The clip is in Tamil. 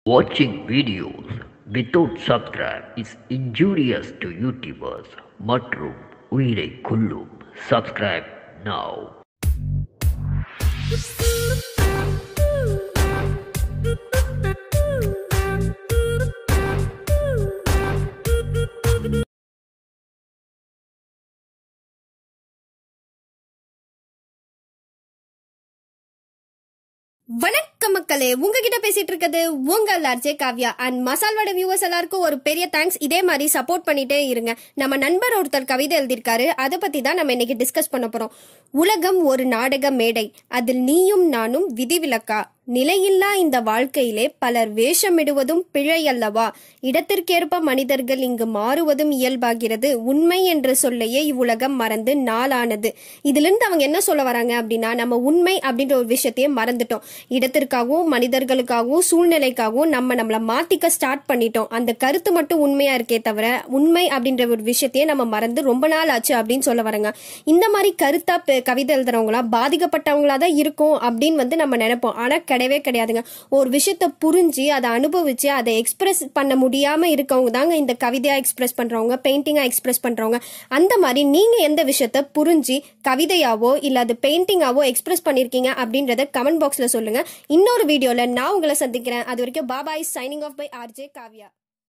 Watching videos without subscribe is injurious to YouTubers மற்றும் உயிரை கொல்லும் subscribe now வணக்கம் மக்களே உங்ககிட்ட பேசிட்டு இருக்கிறது உங்க லார்ஜே காவ்யா அண்ட் மசால் வடை வியூவர்ஸ் எல்லாருக்கும் ஒரு பெரிய தேங்க்ஸ் இதே மாதிரி சப்போர்ட் பண்ணிட்டே இருங்க நம்ம நண்பர் ஒருத்தர் கவிதை எழுதியிருக்காரு அதை பத்தி தான் நம்ம இன்னைக்கு டிஸ்கஸ் பண்ண போறோம் உலகம் ஒரு நாடக மேடை அதில் நீயும் நானும் விதிவிலக்கா நிலையில்லா இந்த வாழ்க்கையிலே பலர் வேஷமிடுவதும் பிழை அல்லவா இடத்திற்கேற்ப மனிதர்கள் இங்கு மாறுவதும் இயல்பாகிறது உண்மை என்று சொல்லையே இவ்வுலகம் மறந்து நாளானது இதுல இருந்து அவங்க என்ன சொல்ல வராங்க அப்படின்னா நம்ம உண்மை அப்படின்ற ஒரு விஷயத்தையே மறந்துட்டோம் இடத்திற்காகவும் மனிதர்களுக்காகவும் சூழ்நிலைக்காகவும் நம்ம நம்மளை மாத்திக்க ஸ்டார்ட் பண்ணிட்டோம் அந்த கருத்து மட்டும் உண்மையா இருக்கே தவிர உண்மை அப்படின்ற ஒரு விஷயத்தையே நம்ம மறந்து ரொம்ப நாள் ஆச்சு அப்படின்னு சொல்ல வராங்க இந்த மாதிரி கருத்தா பெ- கவிதை எழுதுறவங்களா பாதிக்கப்பட்டவங்களா தான் இருக்கும் அப்படின்னு வந்து நம்ம நினைப்போம் ஆனா கிடையவே கிடையாதுங்க ஒரு விஷயத்த புரிஞ்சு அதை அனுபவிச்சு அதை எக்ஸ்பிரஸ் பண்ண முடியாம இருக்கவங்க தாங்க இந்த கவிதையா எக்ஸ்பிரஸ் பண்றவங்க பெயிண்டிங்கா எக்ஸ்பிரஸ் பண்றவங்க அந்த மாதிரி நீங்க எந்த விஷயத்த புரிஞ்சு கவிதையாவோ இல்ல அது பெயிண்டிங்காவோ எக்ஸ்பிரஸ் பண்ணிருக்கீங்க அப்படின்றத கமெண்ட் பாக்ஸ்ல சொல்லுங்க இன்னொரு வீடியோல நான் உங்களை சந்திக்கிறேன் அது வரைக்கும் bye bye signing off bye RJ Kavya